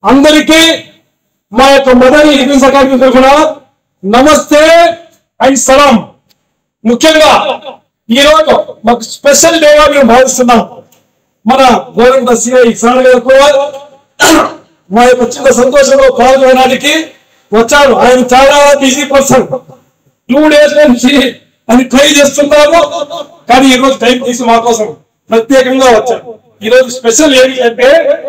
అందరికీ మా యొక్క మదర్ హిందూ అకాడమీ తరఫున నమస్తే అండ్ సలాం ముఖ్యంగా ఈ రోజు మాకు స్పెషల్ డేగా మేము భావిస్తున్నాం మన గవర్నమెంట్ సిఐ సార్ గారు కూడా మా యొక్క చిన్న సంతోషంలో పాల్గొనడానికి వచ్చారు ఆయన చాలా బిజీ పర్సన్ టూ డేస్ నుంచి అని ట్రై చేస్తున్నారు కానీ ఈ రోజు టైం తీసి మా కోసం ప్రత్యేకంగా వచ్చారు ఈ రోజు స్పెషల్ ఏంటి అంటే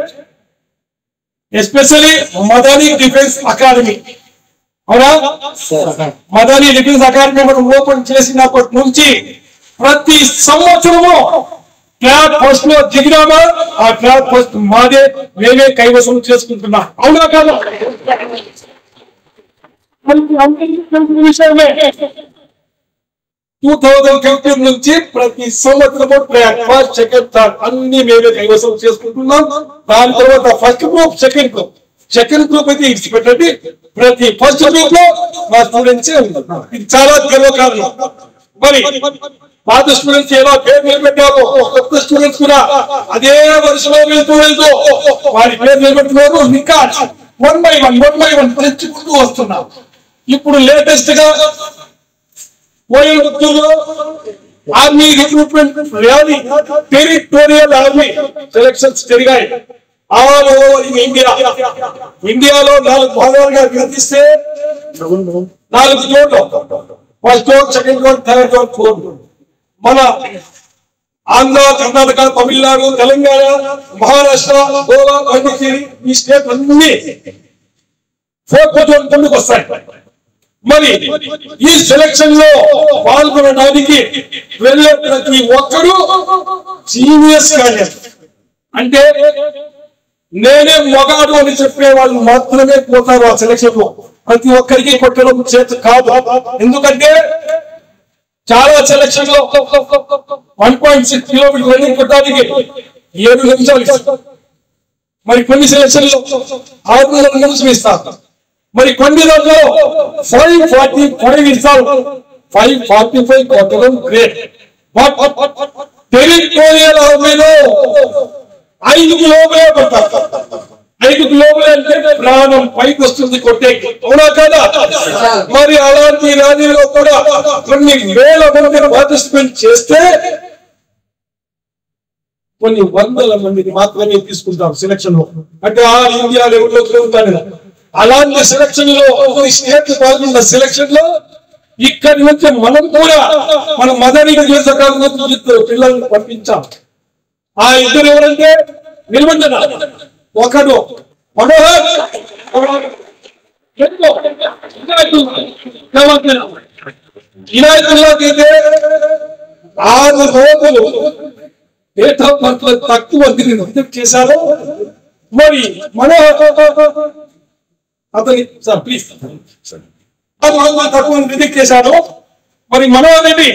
ఎస్పెషల్లీ మదనీ డిఫెన్స్ అకాడమీ అవునా మదనీ డిఫెన్స్ అకాడమీ మనం ఓపెన్ చేసినప్పటి నుంచి ప్రతి సంవత్సరము ట్రాక్ పోస్ట్ లో దిగినామా ఆ ట్రాక్ పోస్ట్ మాదే మేమే కైవసం చేసుకుంటున్నా అవునా కాదు విషయమే టూ థౌజండ్ ఫిఫ్టీన్ నుంచి ప్రతి సంవత్సరము ట్రాక్ ఫస్ట్ సెకండ్ థర్డ్ అన్ని మేమే కైవసం చేసుకుంటున్నాం దాని తర్వాత first group second group second group అయితే ఇచ్చి పెట్టండి ప్రతి ఫస్ట్ గ్రూప్ లో మా స్టూడెంట్స్ ఉన్నారు ఇది చాలా గర్వకారణం మరి పాత స్టూడెంట్స్ ఎలా పేరు నిలబెట్టారు కొత్త స్టూడెంట్స్ కూడా అదే వరుసలో వెళ్తూ వెళ్తూ వారి పేరు నిలబెట్టున్నారు ఇంకా one by one one by one తెచ్చుకుంటూ వస్తున్నారు ఇప్పుడు లేటెస్ట్ గా కోయంబత్తూరులో army recruitment rally territorial army selections జరిగాయి ఆల్ ఓవర్ ఇన్ ఇండియా ఇండియాలో నాలుగు భాగాలుగా విభజిస్తే నాలుగు జోన్లు first zone second zone third zone fourth zone మన ఆంధ్ర కర్ణాటక తమిళనాడు తెలంగాణ మహారాష్ట్ర గోవా పాండిచేరి ఈ స్టేట్ అన్ని ఫోర్త్ జోన్ కిందకు వస్తాయి మరి ఈ సెలక్షన్ లో పాల్గొనడానికి వెళ్ళే ప్రతి ఒక్కరూ సీనియర్స్ కానీ అంటే నేనే మొగాడు అని చెప్పే వాళ్ళు మాత్రమే పోతారు ఆ సెలక్షన్ లో ప్రతి ఒక్కరికి కొట్టడం చేత కాదు ఎందుకంటే చాలా సెలక్షన్ లో one point six kilometre running కొట్టడానికి ఏడు నిమిషాలు ఇస్తారు. మరి కొన్ని సెలక్షన్ లో ఆరున్నర నిమిషం ఇస్తారు మరి కొన్ని దాంట్లో ఫైవ్ ఫార్టీ ఫైవ్ ఇస్తారు ఫైవ్ ఫార్టీ ఫైవ్ కొట్టడం గ్రేట్ టెరిటోరియల్ ఆర్మీలో ఐదు లోపలే పడతారు ఐదు లోపలే అంటే ప్రాణం పైకి వస్తుంది కొట్టే అవునా కదా మరి అలాంటి ర్యాలీలో కూడా కొన్ని వేల మంది పార్టిసిపేట్ చేస్తే కొన్ని వందల మందిని మాత్రమే తీసుకుంటారు సెలక్షన్ లో అంటే ఆ ఇండియా లెవెల్లో ఉంటారు కదా. అలాంటి సెలక్షన్ లో కొన్ని స్టేట్ పాల్గొన్న సెలక్షన్ లో ఇక్కడి నుంచి మనం కూడా మన మదరికి చేసకాలంలో ఇద్దరు పిల్లల్ని పంపించాం ఆ ఇద్దరు ఎవరంటే నిలబడ్డా ఒకడు మనోహర్ రెండో ఇనాయకుల్లోకి అయితే ఆరు రోజులు డేట్ ఆఫ్ బర్త్ తక్కువ మందిని రిజెక్ట్ చేశారు మరి మనోహర్ అతని సార్ ప్లీజ్ తక్కువ మంది రిజెక్ట్ చేశారు మరి మనోహర్ రెడ్డి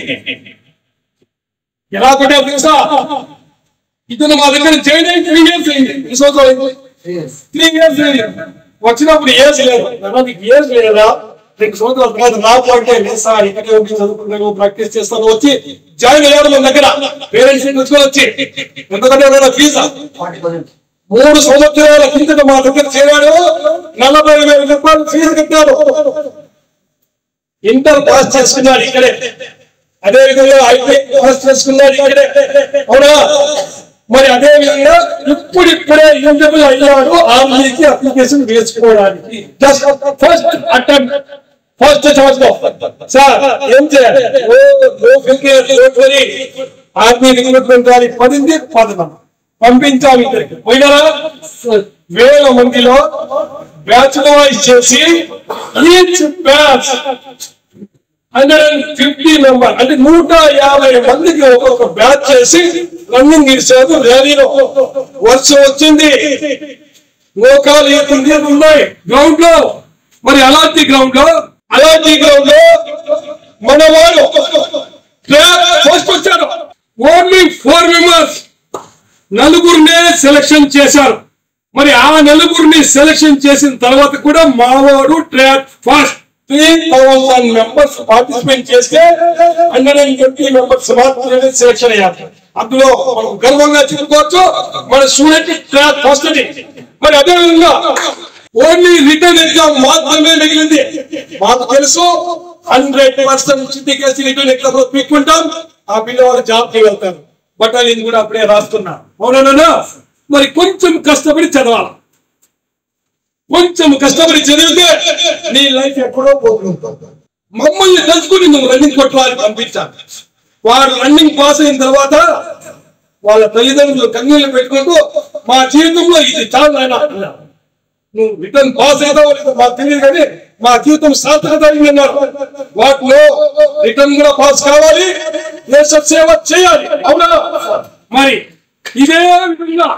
ఎలా కొట్టారు తెలుసా ఇతను మా దగ్గర చేయండి త్రీ ఇయర్స్ అయింది ఈ సంవత్సరం త్రీ ఇయర్స్ వచ్చినప్పుడు ఏజ్ లేదు నాన్న నీకు ఏజ్ లేదా రెండు సంవత్సరాల తర్వాత నాకు అంటే లేదు సార్ ఇక్కడే ఉండి చదువుకుంటాను ప్రాక్టీస్ చేస్తాను వచ్చి జాయిన్ అయ్యాడు మన దగ్గర పేరెంట్స్ వచ్చి వచ్చి ఎందుకంటే ఎవరైనా ఫీజా మూడు సంవత్సరాల కిందట మా దగ్గర చేరాడు నలభై వేల రూపాయలు ఫీజు కట్టాడు ఇంటర్ పాస్ చేసుకున్నాడు ఇక్కడే అదే విధంగా ఐటీ పాస్ చేసుకున్నాడు ఇక్కడే అవునా మరి అదే విధంగా ఇప్పుడిప్పుడే ఎలిజిబుల్ అయ్యాడు ఆర్మీకి అప్లికేషన్ వేసుకోవడానికి జస్ట్ ఫస్ట్ అటెంప్ట్ ఫస్ట్ సంవత్సరం సార్ ఏం చేయాలి ఓ నో ఫిల్కేర్ డోంట్ వరీ ఆర్మీ రిక్రూట్మెంట్ వారికి పడింది పదనం పంపించాలి ఇద్దరికి పోయినారా వేల మందిలో బ్యాచ్ వైజ్ చేసి each batch hundred and fifty member అంటే నూట యాభై మందికి ఒక్కొక్క బ్యాచ్ చేసి రన్నింగ్ ఇచ్చారు ర్యాలీలో వర్షం వచ్చింది మోకాలు ఎప్పుడు నీళ్ళు ఉన్నాయి గ్రౌండ్ లో మరి అలాంటి గ్రౌండ్ లో అలాంటి గ్రౌండ్ లో మన వాడు ఫస్ట్ వచ్చారు ఓన్లీ ఫోర్ మెంబర్స్ నలుగురినే సెలక్షన్ చేశారు మరి ఆ నలుగురిని సెలక్షన్ చేసిన తర్వాత కూడా మావాడు track first three thousand members participate చేస్తే హండ్రెడ్ అండ్ ట్వంటీ మెంబర్స్ మాత్రమే సెలక్షన్ అయ్యారు అందులో మనం గర్వంగా చెప్పుకోవచ్చు మన స్టూడెంట్ ట్రాక్ ఫస్ట్ మరి అదే విధంగా ఓన్లీ రిటర్న్ ఎగ్జామ్ మాత్రమే మిగిలింది మాకు తెలుసు హండ్రెడ్ పర్సెంట్ చిత్తికేసి రిటర్న్ ఎగ్జామ్ పీక్కుంటాం ఆ పిల్లవాళ్ళు జాబ్ కి వెళ్తారు బట్ అది కూడా అప్పుడే రాస్తున్నా అవునా మరి కొంచెం కష్టపడి చదవాలి కొంచెం కష్టపడి చదివితే నీ లైఫ్ ఎక్కడో పోతుంది మమ్మల్ని తెలుసుకుని నువ్వు రన్నింగ్ కొట్టాలని పంపించాలి వారు రన్నింగ్ పాస్ అయిన తర్వాత వాళ్ళ తల్లిదండ్రులు కన్నీళ్లు పెట్టుకుంటూ మా జీవితంలో ఇది చాలా నాయనా అన్నారు. నువ్వు రిటర్న్ పాస్ అవుతావో లేదో మాకు తెలియదు కానీ మా జీవితం సార్థకత అయింది అన్నారు వాటిలో రిటర్న్ కూడా పాస్ కావాలి దేశ సేవ చేయాలి అవునా మరి ఇదే విధంగా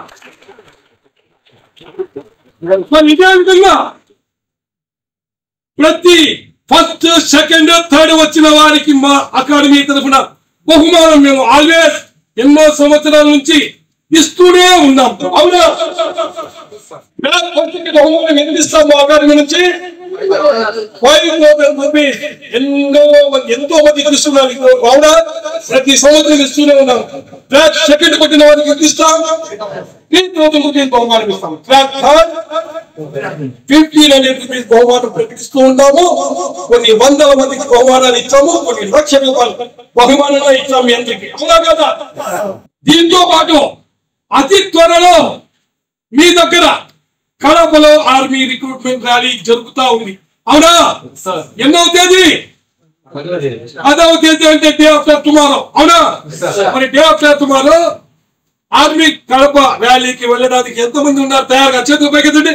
మరి ఇదే విధంగా ప్రతి ఫస్ట్ సెకండ్ థర్డ్ వచ్చిన వారికి మా అకాడమీ తరఫున బహుమానం మేము ఆల్వేస్ ఎన్నో సంవత్సరాల నుంచి ఇస్తూనే ఉన్నాం అవునా బ్లాక్ ఫస్ట్కి బహుమానం ఎంత ఇస్తాం మా అకాడమీ నుంచి ఫైవ్ థౌసండ్ రూపీస్ ఎన్నో మంది ఎంతో మంది ఇస్తున్నారు అవునా ప్రతి సంవత్సరం ఇస్తూనే ఉన్నాం బ్లాక్ సెకండ్ కొట్టిన వారికి ఎంత ఇస్తాం త్రీ థౌసండ్ రూపీస్ బహుమానం ఇస్తాం block third fifteen hundred rupees బహుమానం ప్రకటిస్తూ ఉన్నాము కొన్ని వందల మందికి బహుమానాలు ఇచ్చాము కొన్ని లక్షల రూపాయలు బహుమానంగా ఇచ్చాము మీ అందరికి అవునా కదా దీంతో పాటు అతి త్వరలో మీ దగ్గర కడపలో ఆర్మీ రిక్రూట్మెంట్ ర్యాలీ జరుగుతా ఉంది అవునా ఎన్నో తేదీ పదవ తేదీ అంటే డే ఆఫ్టర్ టుమారో అవునా మరి day after tomorrow army Kadapa ర్యాలీకి వెళ్ళడానికి ఎంతమంది ఉన్నారు తయారుగా చేతులు పైకెత్తండి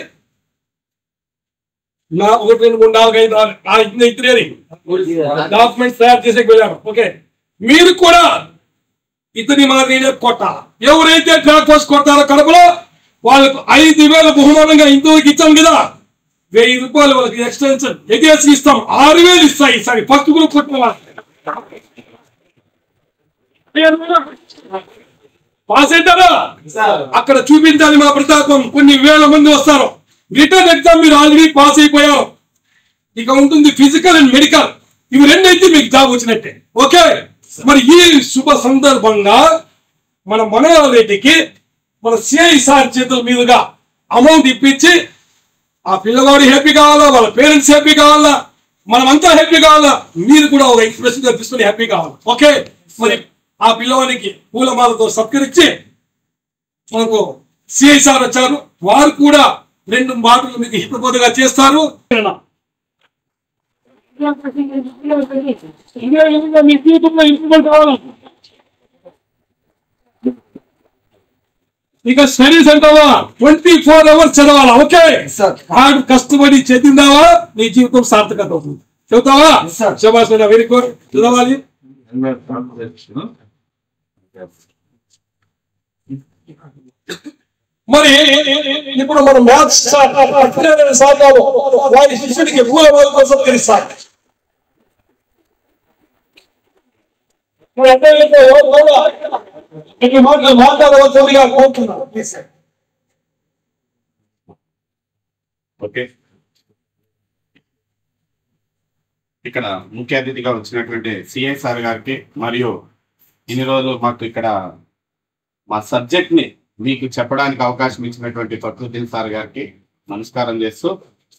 నా ఒకటి రెండు మూడు నాలుగు ఐదు ఆరు ఆ ఇద్దరు ఇద్దరేది డాక్యుమెంట్స్ తయారు చేసే వెళ్ళారు ఓకే మీరు కూడా ఇతని మాదిరినే కొట్టాలి ఎవరైతే ట్రాక్ ఫోర్స్ కొడతారో కడపలో వాళ్ళకు ఐదు వేల బహుమానంగా ఇంతవరకు ఇచ్చాం కదా వెయ్యి రూపాయలు వాళ్ళకి ఎక్స్టెన్షన్ ఎగేసి ఇస్తాం ఆరు వేలు ఇస్తాయి ఈసారి ఫస్ట్ గ్రూప్ కొట్టిన వాళ్ళకి. పాస్ అవుతారా అక్కడ చూపించాలి మా ప్రతాపం కొన్ని వేల మంది వస్తారు రిటర్న్ ఎగ్జామ్ మీరు ఆల్రెడీ పాస్ అయిపోయారు ఇక ఉంటుంది ఫిజికల్ అండ్ మెడికల్ ఇవి రెండు అయితే మీకు జాబ్ వచ్చినట్టే ఓకే మరి ఈ శుభ సందర్భంగా మన మనోహర్ రెడ్డికి మన సిఐ సార్ చేతుల మీదుగా అమౌంట్ ఇప్పించి ఆ పిల్లవాడు హ్యాపీ కావాలా వాళ్ళ పేరెంట్స్ హ్యాపీ కావాలా మనమంతా హ్యాపీ కావాలా మీరు కూడా ఒక ఎక్స్ప్రెషన్ తీసుకుని హ్యాపీ కావాలి ఓకే మరి ఆ పిల్లవాడికి పూలమాలతో సత్కరించి మనకు సిఐ సార్ వచ్చారు వారు కూడా రెండు మాటలు మీకు హితబోధగా చేస్తారు ఇదే విధంగా మీ జీవితంలో ఇంప్రూవ్మెంట్ కావాలి ఇక స్టడీస్ అంటావా ట్వంటీ ఫోర్ అవర్స్ చదవాలా ఓకే ఆడు కష్టపడి చదివినావా నీ జీవితం సార్థకత అవుతుంది చదువుతావా sir. శబాష్ వెరీ గుడ్ చదవాలి మరి ఇప్పుడు మనం మ్యాథ్స్ సార్ సార్లు వారి శిష్యుడికి మూలమాల కోసం తెలుస్తారు మరి అంటే ఏంటో ఎవరు కూడా ఈ మాటలు మాట్లాడవలసిందిగా కోరుతున్నాను ప్లీజ్ సార్ ఓకే ఇక్కడ ముఖ్య అతిథిగా వచ్చినటువంటి సిఐ సార్ గారికి మరియు ఇన్ని రోజులు మాకు ఇక్కడ మా సబ్జెక్ట్ ని మీకు చెప్పడానికి అవకాశం ఇచ్చినటువంటి ఫక్రుద్దీన్ సార్ గారికి నమస్కారం చేస్తూ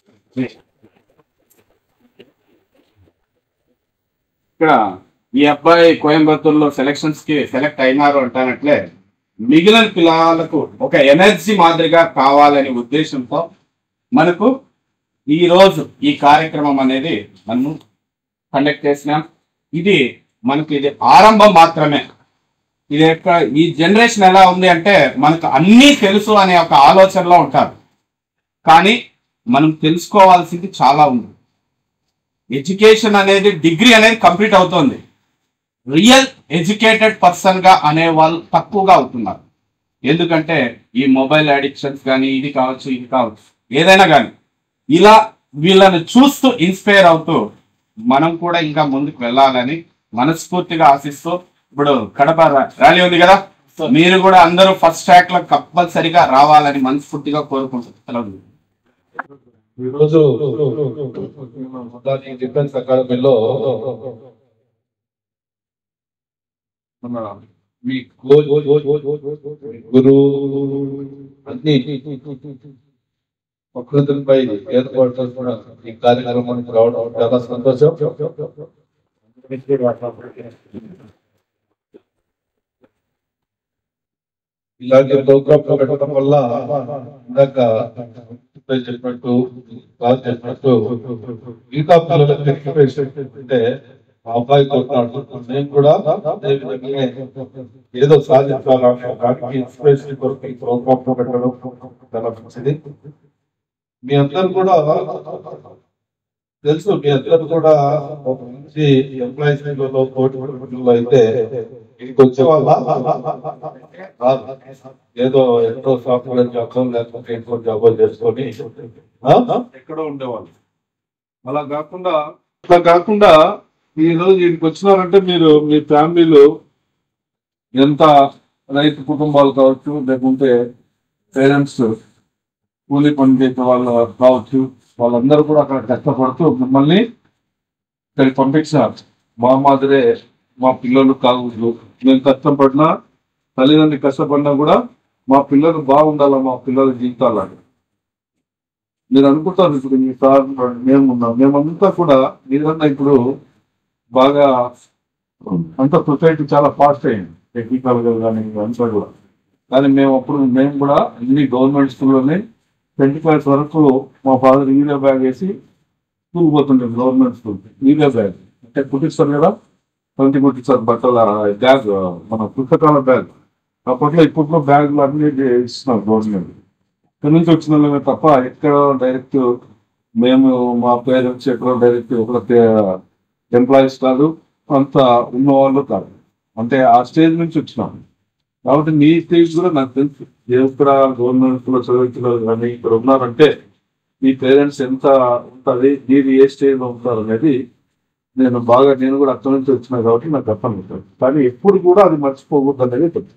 ఇక్కడ ఈ అబ్బాయి కోయంబత్తూరులో సెలక్షన్స్ కి సెలెక్ట్ అయినారు అంటానట్లే మిగిలిన పిల్లలకు ఒక ఎనర్జీ మాదిరిగా కావాలనే ఉద్దేశంతో మనకు ఈ రోజు ఈ కార్యక్రమం అనేది మనము కండక్ట్ చేసినాం ఇది మనకు ఇది ఆరంభం మాత్రమే ఇది యొక్క ఈ జనరేషన్ ఎలా ఉంది అంటే మనకు అన్నీ తెలుసు అనే ఒక ఆలోచనలో ఉంటారు కానీ మనం తెలుసుకోవాల్సింది చాలా ఉంది ఎడ్యుకేషన్ అనేది డిగ్రీ అనేది కంప్లీట్ అవుతుంది రియల్ ఎడ్యుకేటెడ్ పర్సన్ గా అనే వాళ్ళు తక్కువగా అవుతున్నారు ఎందుకంటే ఈ మొబైల్ అడిక్షన్స్ కానీ ఇది కావచ్చు ఇది కావచ్చు ఏదైనా కానీ ఇలా వీళ్ళని చూస్తూ ఇన్స్పైర్ అవుతూ మనం కూడా ఇంకా ముందుకు వెళ్ళాలని మనస్ఫూర్తిగా ఆశిస్తూ ఇప్పుడు కడప రా- ర్యాలీ ఉంది కదా మీరు కూడా అందరూ ఫస్ట్ ట్రాక్ లో కంపల్సరిగా రావాలని మనస్ఫూర్తిగా కోరుకుంటున్నాను ఈరోజు మొత్తానికి డిఫెన్స్ అకాడమీలో మన మీ కోచ్ మీ గురువు అన్ని ప్రకృతిపై ఏర్పాటు కూడా ఈ కార్యక్రమానికి రావడం చాలా సంతోషం ఇలాంటి ప్రోగ్రామ్ పెట్టడం వల్ల ఇందాక పై చెప్పినట్టు బాగా చెప్పినట్టు మిగతా పిల్లలకు ఎక్స్ప్రెషన్ అంటే మా అబ్బాయి కొట్టినాడు నేను కూడా అదే విధంగానే ఏదో సాధించాలని దానికి ఇన్స్పిరేషన్ కొరకు ఈ ప్రోగ్రామ్ పెట్టడం చాలా మంచిది మీ అందరు కూడా తెలుసు మీ అందరు కూడా ఒక మంచి ఎంప్లాయీస్ లో కోటి కోటిలో అయితే ఇక్కడికి వచ్చే వాళ్ళ ఏదో ఎంతో సాఫ్ట్వేర్ జాబ్ లేకపోతే ఇంకో జాబ్ చేసుకొని ఆ? ఎక్కడో ఉండేవాళ్ళు అలా కాకుండా అలా కాకుండా ఈ రోజు ఇక్కడికి వచ్చినారంటే మీరు మీ ఫ్యామిలీలో ఎంత రైతు కుటుంబాలు కావచ్చు లేకుంటే పేరెంట్స్ కూలీ పని చేసే వాళ్ళు కావచ్చు వాళ్ళందరూ కూడా అక్కడ కష్టపడుతూ మిమ్మల్ని ఇక్కడికి పంపించినారు మా మాదిరే మా పిల్లలు కాదు మేము కష్టపడినా తల్లిదండ్రులు కష్టపడినా కూడా మా పిల్లలు బాగుండాలా మా పిల్లల జీవితాలని మీరు అనుకుంటారు ఇప్పుడు మీ సార్ మేము ఉన్నాం మేమంతా కూడా మీరన్నా ఇప్పుడు బాగా అంత సొసైటీ చాలా ఫాస్ట్ అయింది టెక్నికల్ గా కానీ అంతా కూడా కానీ మేము అప్పుడు మేము కూడా అన్ని గవర్నమెంట్ స్కూల్లోనే ట్వంటీ క్లాస్ వరకు మా ఫాదర్ యూరియా బ్యాగ్ వేసి స్కూల్ పోతుండే గవర్నమెంట్ స్కూల్ యూరియా బ్యాగ్ అంటే కుట్టిస్తారు కదా ట్వంటీ కుట్టిస్తారు బట్టల బ్యాగ్ మన పుస్తకాల బ్యాగ్ అప్పట్లో ఇప్పట్లో బ్యాగులు అన్ని ఇస్తున్నారు గవర్నమెంట్ ఇక్కడ నుంచి వచ్చిన వాళ్ళమే తప్ప ఎక్కడ డైరెక్ట్ మేము మా పేరెంట్స్ ఎక్కడ డైరెక్ట్ ఒక ఎంప్లాయీస్ కాదు అంత ఉన్నవాళ్ళు కాదు అంటే ఆ స్టేజ్ నుంచి వచ్చినాం కాబట్టి మీ స్టేజ్ కూడా నాకు తెలుసు ఎక్కడ గవర్నమెంట్ లో చదివించిన కానీ ఇక్కడ ఉన్నారంటే మీ పేరెంట్స్ ఎంత ఉంటుంది మీరు ఏ స్టేజ్ లో ఉంటారు అనేది నేను బాగా నేను కూడా అక్కడి నుంచి వచ్చినా కాబట్టి నాకు అర్థం అవుతుంది కానీ ఎప్పుడు కూడా అది మర్చిపోకూడదు అనేది తెలుసు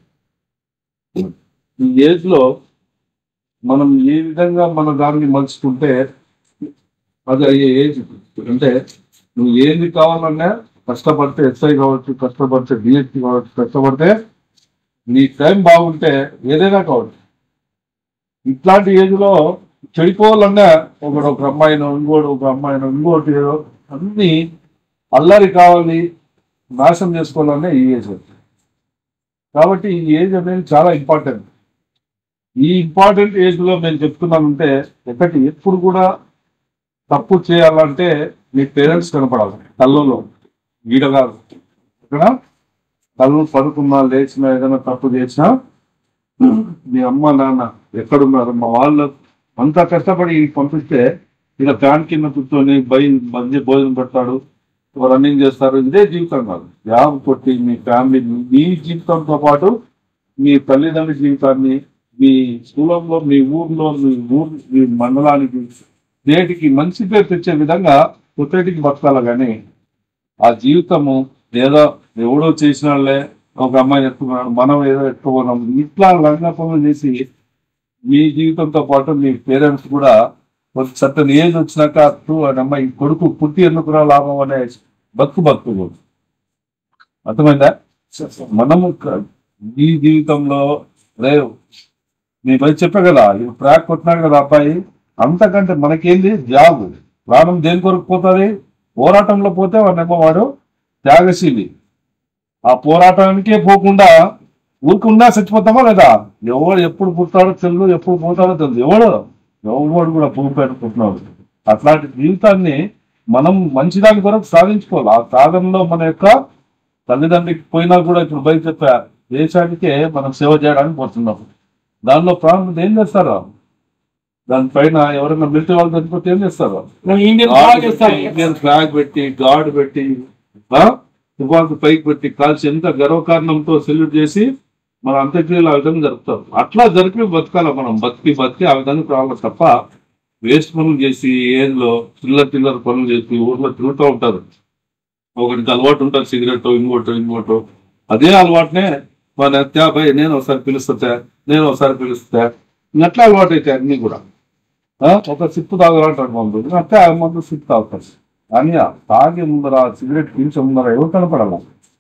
ఈ ఏజ్ లో మనం ఏ విధంగా మన దాన్ని మలుచుకుంటే అది అయ్యే ఏజ్ అంటే నువ్వు ఏది కావాలన్నా కష్టపడితే ఎస్ఐ కావచ్చు కష్టపడితే డిఎస్పీ కావచ్చు కష్టపడితే నీ టైం బాగుంటే ఏదైనా కావచ్చు ఇట్లాంటి ఏజ్ లో చెడిపోవాలన్నా ఒకడు ఒక అమ్మాయినో ఇంకోటి ఒక అమ్మాయినో ఇంకోటి ఏదో అన్ని అల్లరి కావాలి నాశనం చేసుకోవాలన్నా ఈ ఏజ్ కాబట్టి ఈ ఏజ్ అనేది చాలా ఇంపార్టెంట్ ఈ ఇంపార్టెంట్ ఏజ్ లో మేము చెప్తున్నామంటే ఒకటి ఎప్పుడు కూడా తప్పు చేయాలంటే మీ పేరెంట్స్ కనపడాలి కళ్ళలో గీడ కాదు ఇక్కడ కళ్ళు పడుకున్నా లేచినా ఏదైనా తప్పు చేసినా మీ అమ్మ నాన్న ఎక్కడున్నారు మా వాళ్ళు అంతా కష్టపడి పంపిస్తే ఇక ఫ్యాన్ కింద కూర్చొని బై మధ్య భోజనం పెడతాడు రన్నింగ్ చేస్తారు ఇదే జీవితం కాదు జాబ్ కొట్టి మీ ఫ్యామిలీ మీ జీవితంతో పాటు మీ తల్లిదండ్రుల జీవితాన్ని మీ కులంలో మీ ఊర్లో మీ ఊరు మీ మండలానికి నేటికి మంచి పేరు తెచ్చే విధంగా సొసైటీకి బతకాలి కానీ ఆ జీవితము ఏదో ఎవడో చేసిన వాళ్ళే ఒక అమ్మాయి ఎత్తుకున్నాడు మనం ఏదో ఎత్తుకున్నాం ఇట్లా లంగా పనులు చేసి మీ జీవితంతో పాటు మీ పేరెంట్స్ కూడా ఒక సర్టన్ ఏజ్ వచ్చినాక అత్తు అని అమ్మాయి కొడుకు పుట్టి ఎందుకురా లాభం అనే బతుకు బతుకు అర్థమైందా మనము క- మీ జీవితంలో లేవు మీ పై చెప్పా కదా ఇప్పుడు ట్రాక్ కొట్టినాడు కదా అబ్బాయి అంతకంటే మనకేంది జాబ్ ప్రాణం దేని కొరకు పోతుంది పోరాటంలో పోతే వాడినేమో వాడు త్యాగశీలి ఆ పోరాటానికే పోకుండా ఊరుకున్నా చచ్చిపోతామా లేదా ఎవడు ఎప్పుడు పుట్టాడో తెలియదు ఎప్పుడు పోతాడో తెలియదు ఎవడు ఎవడు కూడా భూమి అనుకుంటున్నాడు అట్లాంటి జీవితాన్ని మనం మంచిదాని కొరకు సాధించుకోవాలి ఆ సాధనలో మన యొక్క తల్లిదండ్రికి పోయినా కూడా ఇప్పుడు బయట చెప్పా దేశానికే మనం సేవ చేయడానికి పోతున్నాం దానిలో ప్రాణం ఏం చేస్తారు దానిపైన ఎవరైనా మిలిటరీ వాళ్ళు చనిపోతే ఏం చేస్తారు ఇండియన్ గాడ్ పెట్టి, ఇండియన్ ఫ్లాగ్ పెట్టి గాడ్ పెట్టి ఆ? తుపాకు పైకి పెట్టి కాల్చి ఎంత గర్వకారణంతో సెల్యూట్ చేసి మన అంత్యక్రియలు ఆ విధంగా జరుపుతాం అట్లా జరిపి బతకాల మనం బతికి బతికి ఆ విధంగా రావాలి తప్ప వేస్ట్ పనులు చేసి ఏజ్లో చిల్లర చిల్లర పనులు చేసి ఊర్లో తిరుగుతూ ఉంటారు ఒకరికి అలవాటు ఉంటుంది సిగరెట్ ఇంకోటో ఇంకోటో అదే అలవాటునే మన అత్యాపై నేను ఒకసారి పిలుస్తా నేను ఒకసారి పిలుస్తా అట్లా అలవాటు అయితే అన్ని కూడా ఆ, ఒక సిప్పు తాగాలంటాడు మందు అంటే ఆ మందు సిప్పు తాగుతారు అని ఆ తాగి ముందర ఆ సిగరెట్ పీల్చే ముందర ఎవరు కనపడాల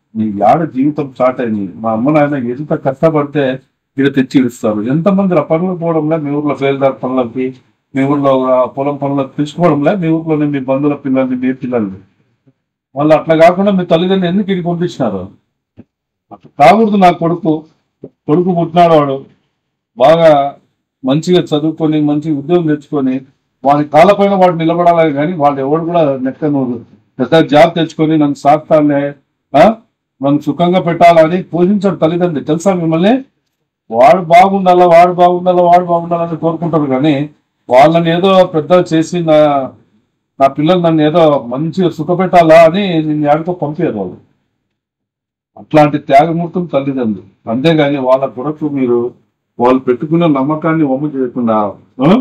నీ యాడ జీవితం స్టార్ట్ అయింది మా అమ్మ నాయన ఎంత కష్టపడితే ఇక్కడ తెచ్చి ఇస్తారు ఎంతమంది ఆ పనులు పోవడంలే మీ ఊర్లో ఫెయిల్దార్ పనులకి మీ ఊర్లో ఆ పొలం పనులకు తీసుకోవడంలే మీ ఊర్లోనే మీ బంధువుల పిల్లల్ని మీ పిల్లల్ని వాళ్ళు అట్లా కాకుండా మీ తల్లిదండ్రులు ఎందుకు ఇక్కడికి పంపించినారు అట్లా కాకూడదు నా కొడుకు కొడుకు పుట్టినాడు వాడు బాగా మంచిగా చదువుకొని మంచి ఉద్యోగం తెచ్చుకొని వాని కాళ్ళపైన వాడు నిలబడాలి కానీ వాళ్ళు ఎవడు కూడా నెక్క నువ్వు పెద్ద జాబ్ తెచ్చుకొని నన్ను సాకుతాలే ఆ? నన్ను సుఖంగా పెట్టాలని పోషించాడు తల్లిదండ్రులు తెలుసా మిమ్మల్ని వాడు బాగుండాలా వాడు బాగుండాలా వాడు బాగుండాలని కోరుకుంటారు కానీ వాళ్ళని ఏదో పెద్ద చేసి నా నా పిల్లలు నన్ను ఏదో మంచిగా సుఖపెట్టాలా అని నేను ఆడితో పంపారు వాళ్ళు అట్లాంటి త్యాగమూర్తం తల్లిదండ్రులు అంతేగాని వాళ్ళ కొరకు మీరు వాళ్ళు పెట్టుకున్న నమ్మకాన్ని వమ్ము చేయకుండా ఆ?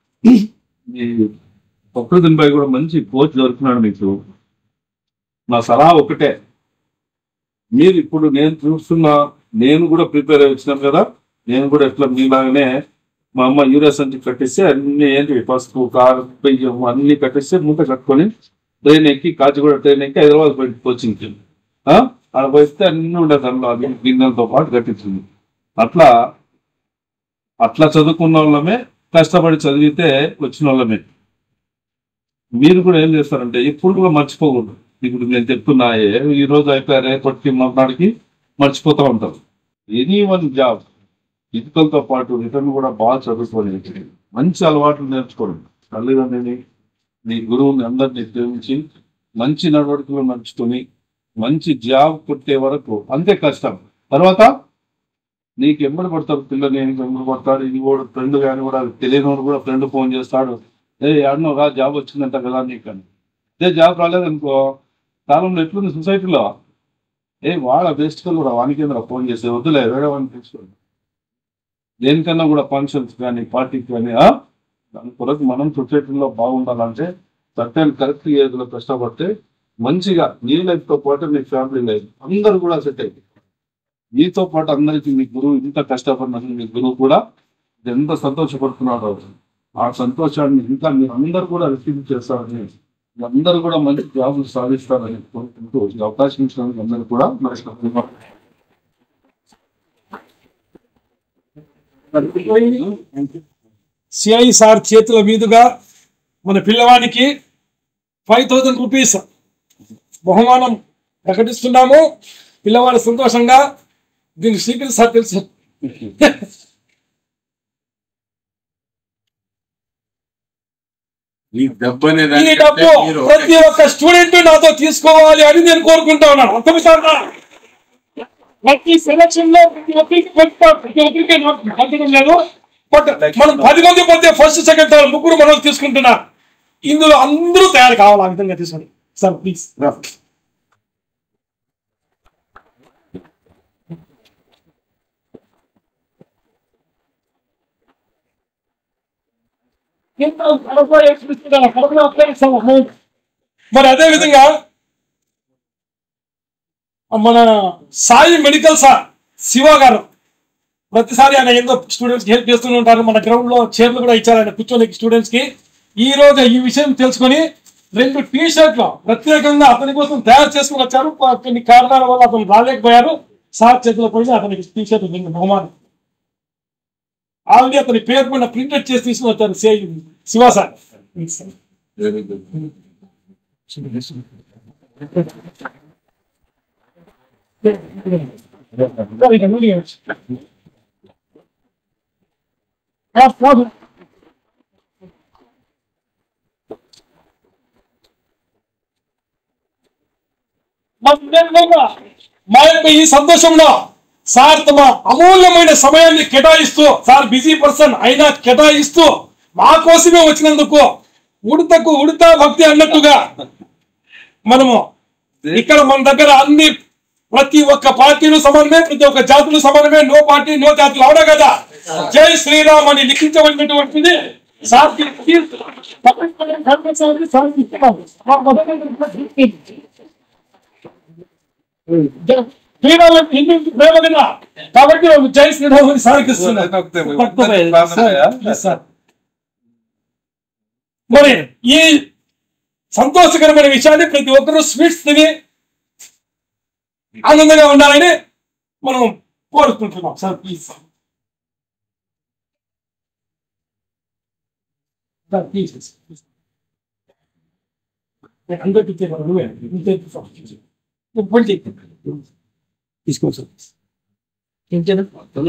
ఈ ప్రకృతిని పై కూడా మంచి కోచ్ దొరుకుతున్నాడు మీకు నా సలహా ఒకటే మీరు ఇప్పుడు నేను చూస్తున్న నేను కూడా ప్రిపేర్ అయి వచ్చినాను కదా నేను కూడా ఎట్లా మీలాగానే మా అమ్మ యూరియా సంచి కట్టిస్తే అన్ని ఏంటి పసుపు కారం బియ్యం అన్ని కట్టిస్తే మూట కట్టుకొని ట్రైన్ ఎక్కి కాచిగూడ ట్రైన్ ఎక్కి హైదరాబాద్ పోయి కోచింగ్కి ఆ? ఆడ పోయిస్తే అన్ని ఉండేది అందులో అవి గిన్నెలతో పాటు కట్టించింది అట్లా అట్లా చదువుకున్న వాళ్ళమే కష్టపడి చదివితే వచ్చిన వాళ్ళమే మీరు కూడా ఏం చేస్తారంటే ఎప్పుడు కూడా మర్చిపోకూడదు ఇప్పుడు నేను చెప్తున్నా ఏ- ఈ రోజు అయిపోయారు రేపటికి మర్నాడికి మర్చిపోతూ ఉంటారు ఎనీ వన్ జాబ్ ఫిజికల్తో పాటు రిటర్న్ కూడా బాగా చదువుకొని మంచి అలవాట్లు నేర్చుకోండి తల్లిదండ్రులని నీ గురువుని అందరినీ ప్రేమించి మంచి నడవడికలు నడుచుకొని మంచి జాబ్ కొట్టే వరకు అంతే కష్టం తర్వాత నీకు ఎంబడి పడతాడు పిల్లలు నేను ఎంబడి పడతాడు ఇది కూడా ఫ్రెండ్ కానీ కూడా తెలియని కూడా ఫ్రెండ్ ఫోన్ చేస్తాడు ఏ ఆడనో రా జాబ్ వచ్చిందంట కదా నీకు అని అదే జాబ్ రాలేదనుకో కాలంలో ఎట్లుంది సొసైటీలో ఏ వాడ బెస్ట్ కూడా వానికి ఫోన్ చేస్తే వద్దులే వేరే వాడిని తీసుకోండి దేనికన్నా కూడా ఫంక్షన్స్ కానీ పార్టీకి కానీ ఆ? దాని కొరకు మనం సొసైటీలో బాగుండాలంటే సర్టైన్ కరెక్ట్ ఏజ్ లో కష్టపడితే మంచిగా నీ లైఫ్ తో పాటు మీ ఫ్యామిలీ లైఫ్ అందరూ కూడా సెట్ అయింది మీతో పాటు అందరికి మీ గురువు ఇంత కష్టపడినందుకు మీ గురువు కూడా ఎంత సంతోషపడుతున్నాడో ఆ సంతోషాన్ని ఇంకా మీరు అందరూ కూడా రిసీవ్ చేస్తారని అందరూ కూడా మంచి జాబులు సాధిస్తారని కోరుకుంటూ ఈ అవకాశం ఇచ్చినందుకు అందరూ కూడా నమస్కారం సిఐ సార్ చేతుల మీదుగా మన పిల్లవానికి ఫైవ్ థౌజండ్ రూపీస్ బహుమానం ప్రకటిస్తున్నాము పిల్లవాడు సంతోషంగా దీన్ని స్వీకరిస్తారు తెలుసు ఈ డబ్బు అనే ఈ దానికంటే డబ్బు మీరు ప్రతి ఒక్క స్టూడెంట్ నాతో తీసుకోవాలి అని నేను కోరుకుంటా ఉన్నాను అర్థమవుతుందా ప్రతి సెలక్షన్ లో ప్రతి ఒక్కరికి పెడతా- ప్రతి ఒక్కరికి నాకు పంచడం లేదు బట్ మనం పది మంది పోతే ఫస్ట్ సెకండ్ థర్డ్ ముగ్గురు మనం తీసుకుంటున్నా ఇందులో అందరూ తయారు కావాలి ఆ విధంగా తీసుకోండి సార్ ప్లీజ్ మరి అదే విధంగా మన సాయి మెడికల్ సార్ శివ గారు ప్రతిసారి ఆయన ఏందో స్టూడెంట్స్ హెల్ప్ చేస్తూనే ఉంటారు మన గ్రౌండ్ లో చైర్లు కూడా ఇచ్చారు ఆయన కూర్చొని స్టూడెంట్స్ కి ఈ రోజు ఈ విషయం తెలుసుకొని రెండు టీ షర్ట్లు ప్రత్యేకంగా అతని కోసం తయారు చేసుకుని వచ్చారు కొ- కొన్ని కారణాల వల్ల అతను రాలేకపోయారు సార్ చేతిలో పోయి అతనికి టీ షర్ట్ బహుమానం ఆల్రెడీ అతని పేరు పైన ప్రింటెడ్ చేసి తీసుకుని వచ్చారు సి- శివ సార్ Very good. మా యొక్క ఈ సంతోషంలో సార్ తమ అమూల్యమైన సమయాన్ని కేటాయిస్తూ సార్ బిజీ పర్సన్ అయినా కేటాయిస్తూ మా కోసమే వచ్చినందుకు ఉడతకు ఉడత భక్తి అన్నట్టుగా మనము ఇక్కడ మన దగ్గర అన్ని ప్రతి ఒక్క పార్టీలు సమానమే ప్రతి ఒక్క జాతులు సమానమే నో పార్టీ నో జాతులు అవునా కదా జై శ్రీరామ్ అని లిఖించబడినటువంటిది సార్కి శ్రీరామ్ అంటే హిందూ ప్రేమ కదా కాబట్టి మేము జై శ్రీరామ్ అని సార్కి ఇస్తున్నాం Yes, sir. మరి ఈ సంతోషకరమైన విషయాన్ని ప్రతి ఒక్కరూ స్వీట్స్ తిని ఆనందంగా ఉండాలని మనం కోరుకుంటున్నాం సార్ ప్లీజ్ సార్ ప్లీజ్ అందరికీ ఇచ్చేవారు నువ్వే ఇంకే పొడి తీసుకోండి సార్ ఇంకేనా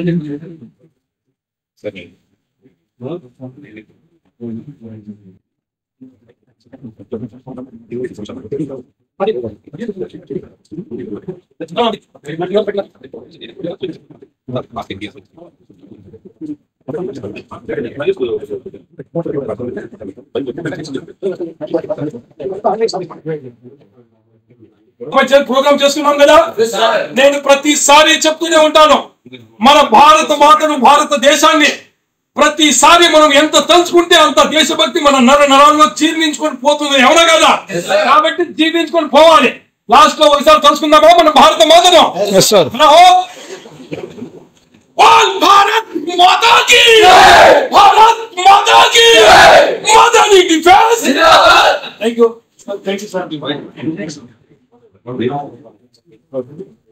ప్రోగ్రామ్ చేస్తున్నాం కదా నేను ప్రతిసారి చెప్తూనే ఉంటాను మన భారత మాతను భారతదేశాన్ని ప్రతిసారి మనం ఎంత తలుచుకుంటే అంత దేశభక్తి మన నర నరాల్లో జీర్ణించుకొని పోతుంది అవునా కదా కాబట్టి జీర్ణించుకొని పోవాలి లాస్ట్ లో ఒకసారి తలుచుకుందామా మన భారత మాతను రాహో. बोल भारत माता की भारत माता की Madani defence thank you thank you sir